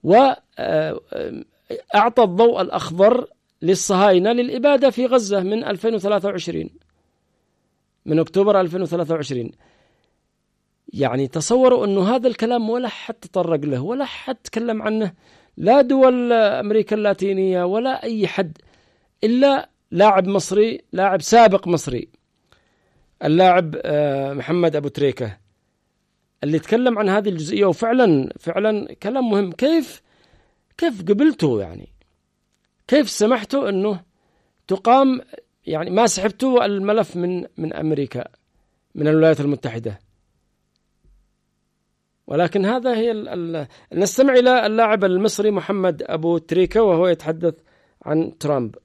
وأعطى الضوء الأخضر للصهاينة للإبادة في غزة من 2023 من أكتوبر 2023 يعني تصوروا أنه هذا الكلام ولا حد تطرق له ولا حد تكلم عنه لا دول أمريكا اللاتينية ولا أي حد إلا لاعب مصري لاعب سابق مصري اللاعب آه، محمد أبو تريكة اللي تكلم عن هذه الجزئية وفعلا فعلا كلام مهم كيف كيف قبلتوا يعني كيف سمحتوا أنه تقام يعني ما سحبتوا الملف من من أمريكا من الولايات المتحدة ولكن هذا هي ال ال نستمع إلى اللاعب المصري محمد أبو تريكة وهو يتحدث عن ترامب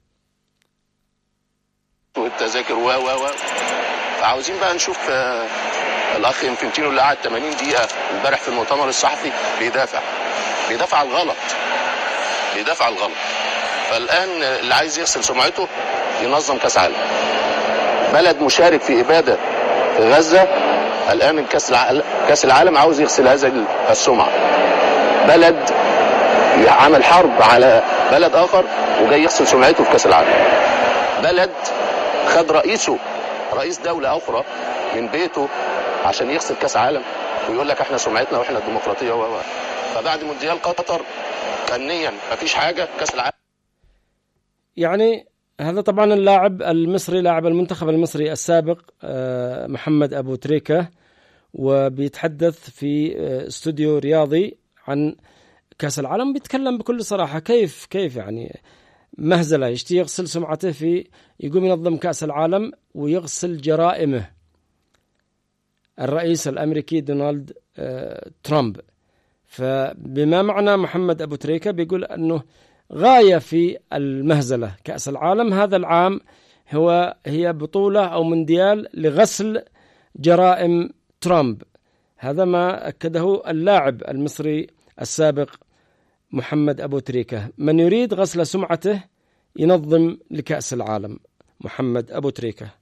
والتذاكر و و و عاوزين بقى نشوف آه، الاخ انفنتينو اللي قعد 80 دقيقه امبارح في المؤتمر الصحفي بيدافع بيدافع على الغلط بيدافع على الغلط فالان اللي عايز يغسل سمعته ينظم كاس عالم بلد مشارك في اباده في غزه الان كاس العالم كاس العالم عاوز يغسل هذه السمعه بلد عمل حرب على بلد اخر وجاي يغسل سمعته في كاس العالم بلد خد رئيسه رئيس دولة أخرى من بيته عشان يغسل كأس عالم ويقول لك احنا سمعتنا واحنا الديمقراطية و و. فبعد مونديال قطر فنيا مفيش حاجة كأس العالم يعني هذا طبعا اللاعب المصري لاعب المنتخب المصري السابق آه، محمد أبو تريكة وبيتحدث في آه، استوديو رياضي عن كأس العالم بيتكلم بكل صراحة كيف كيف يعني مهزلة يشتي يغسل سمعته في يقوم ينظم كأس العالم ويغسل جرائمه الرئيس الأمريكي دونالد آه، ترامب فبما معنى محمد أبو تريكة بيقول أنه غاية في المهزلة كأس العالم هذا العام هو هي بطولة أو مونديال لغسل جرائم ترامب هذا ما أكده اللاعب المصري السابق محمد أبو تريكة من يريد غسل سمعته ينظم لكأس العالم محمد أبو تريكة